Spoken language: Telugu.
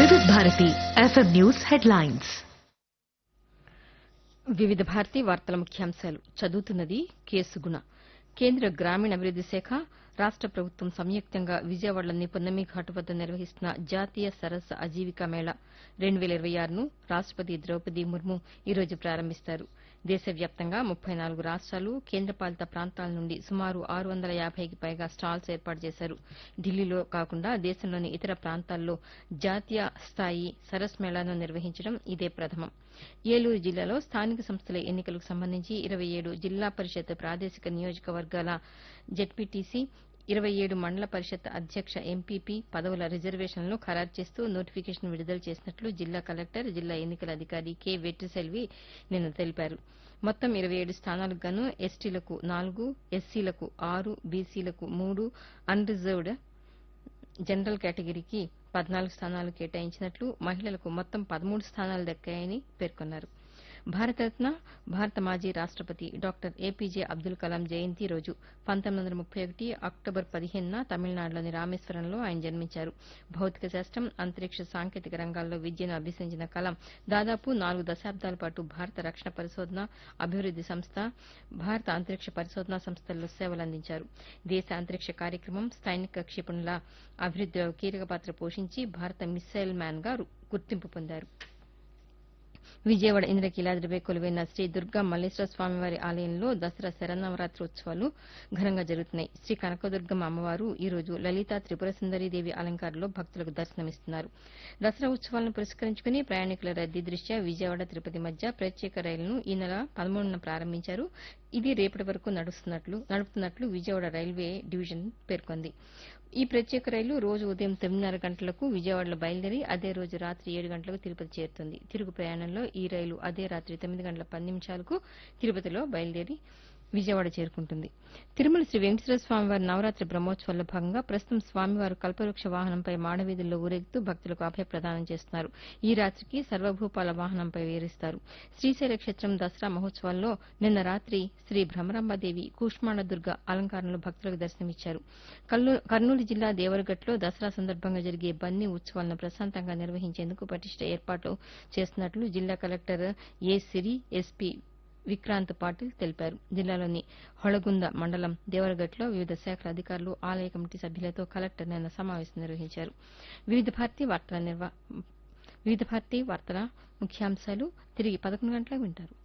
వివిధ భారతి ఎఫ్ఎం న్యూస్ హెడ్లైన్స్ వివిధ భారతి వార్తల ముఖ్యాంశాలు చదువుతున్నది కేసుగుణ కేంద్ర గ్రామీణాభివృద్ది శాఖ రాష్ట ప్రభుత్వం సంయుక్తంగా విజయవాడలోని పున్నమి ఘాటు వద్ద నిర్వహిస్తున్న జాతీయ సరస్సు అజీవికా మేళా రెండు వేల ఇరవై ఆరును రాష్టపతి ద్రౌపది ముర్ము ఈరోజు ప్రారంభిస్తారు దేశవ్యాప్తంగా ముప్పై నాలుగు రాష్ట్రాలు కేంద్రపాలిత ప్రాంతాల నుండి సుమారు ఆరు వందల యాభైకి పైగా స్టాల్స్ ఏర్పాటు చేశారు ఢిల్లీలో కాకుండా దేశంలోని ఇతర ప్రాంతాల్లో జాతీయ స్థాయి సరస్ మేళాను నిర్వహించడం ఇదే ప్రథమం ఏలూరు జిల్లాలో స్థానిక సంస్థల ఎన్నికలకు సంబంధించి ఇరవై ఏడు జిల్లా పరిషత్ ప్రాదేశిక నియోజకవర్గాల జెడ్పీటీసీ ఇరవై ఏడు మండల పరిషత్ అధ్యక్ష ఎంపీపీ పదవుల రిజర్వేషన్లను ఖరారు చేస్తూ నోటిఫికేషన్ విడుదల చేసినట్లు జిల్లా కలెక్టర్ జిల్లా ఎన్నికల అధికారి కె వెట్రిసెల్వి నిన్న తెలిపారు మొత్తం ఇరవై ఏడు స్థానాలకు గాను ఎస్టీలకు నాలుగు ఎస్సీలకు ఆరు బీసీలకు మూడు అన్ రిజర్వ్డ్ జనరల్ కేటగిరీకి పద్నాలుగు స్థానాలు కేటాయించినట్లు మహిళలకు మొత్తం పదమూడు స్థానాలు దక్కాయని పేర్కొన్నారు భారతరత్న భారత మాజీ రాష్టపతి డాక్టర్ ఏపీజే అబ్దుల్ కలాం జయంతి రోజు పంతొమ్మిది వందల ముప్పై ఒకటి అక్టోబర్ పదిహేనున తమిళనాడులోని రామేశ్వరంలో ఆయన జన్మించారు భౌతిక శాస్త్రం అంతరిక్ష సాంకేతిక రంగాల్లో విద్యను అభ్యసించిన కలాం దాదాపు నాలుగు దశాబ్దాల పాటు భారత రక్షణ పరిశోధన అభివృద్ది సంస్థ భారత అంతరిక్ష పరిశోధనా సంస్థల్లో సేవలందించారు దేశ అంతరిక్ష కార్యక్రమం సైనిక క్షిపణుల అభివృద్దిలో కీలక పాత్ర పోషించి భారత మిస్సైల్ మ్యాన్ గా గుర్తింపు పొందారు విజయవాడ ఇంద్రకీలాద్రిపై కొలువైన శ్రీ దుర్గా మల్లేశ్వర స్వామివారి ఆలయంలో దసరా శరన్నవరాత్రి ఉత్సవాలు ఘనంగా జరుగుతున్నాయి శ్రీ కనకదుర్గమ్మ అమ్మవారు ఈ రోజు లలిత త్రిపుర దేవి అలంకారంలో భక్తులకు దర్శనమిస్తున్నారు దసరా ఉత్సవాలను పురస్కరించుకుని ప్రయాణికుల రద్దీ దృష్ట్యా విజయవాడ తిరుపతి మధ్య ప్రత్యేక రైలును ఈ నెల పదమూడున ప్రారంభించారు ఇది రేపటి వరకు నడుస్తున్నట్లు నడుపుతున్నట్లు విజయవాడ రైల్వే డివిజన్ పేర్కొంది ఈ ప్రత్యేక రైలు రోజు ఉదయం తొమ్మిదిన్నర గంటలకు విజయవాడలో బయలుదేరి అదే రోజు రాత్రి ఏడు గంటలకు తిరుపతి చేరుతుంది తిరుగు ప్రయాణంలో ఈ రైలు అదే రాత్రి తొమ్మిది గంటల పది నిమిషాలకు తిరుపతిలో బయలుదేరి విజయవాడ చేరుకుంటుంది తిరుమల శ్రీ వెంకటేశ్వర స్వామివారి నవరాత్రి బ్రహ్మోత్సవాల్లో భాగంగా ప్రస్తుతం స్వామివారు కల్పవృక్ష వాహనంపై మాడవీధుల్లో ఊరేగుతూ భక్తులకు అభయ ప్రదానం చేస్తున్నారు ఈ రాత్రికి సర్వభూపాల వాహనంపై వేరిస్తారు శ్రీశైల క్షేత్రం దసరా మహోత్సవాల్లో నిన్న రాత్రి శ్రీ భ్రమరాంబాదేవి కూష్మాండ దుర్గ అలంకారంలో భక్తులకు దర్శనమిచ్చారు కల్లు- కర్నూలు జిల్లా దేవరగట్లో దసరా సందర్భంగా జరిగే బన్నీ ఉత్సవాలను ప్రశాంతంగా నిర్వహించేందుకు పటిష్ట ఏర్పాట్లు చేస్తున్నట్లు జిల్లా collector A Siri SP Vikrant Patil తెలిపారు జిల్లాలోని హొళగుంద మండలం దేవరగట్లో వివిధ శాఖల అధికారులు ఆలయ కమిటీ సభ్యులతో కలెక్టర్ నిన్న సమావేశం నిర్వహించారు వివిధ భారతి వార్తల నిర్వ వివిధ భారతి వార్తల ముఖ్యాంశాలు తిరిగి పదకొండు గంటలకు వింటారు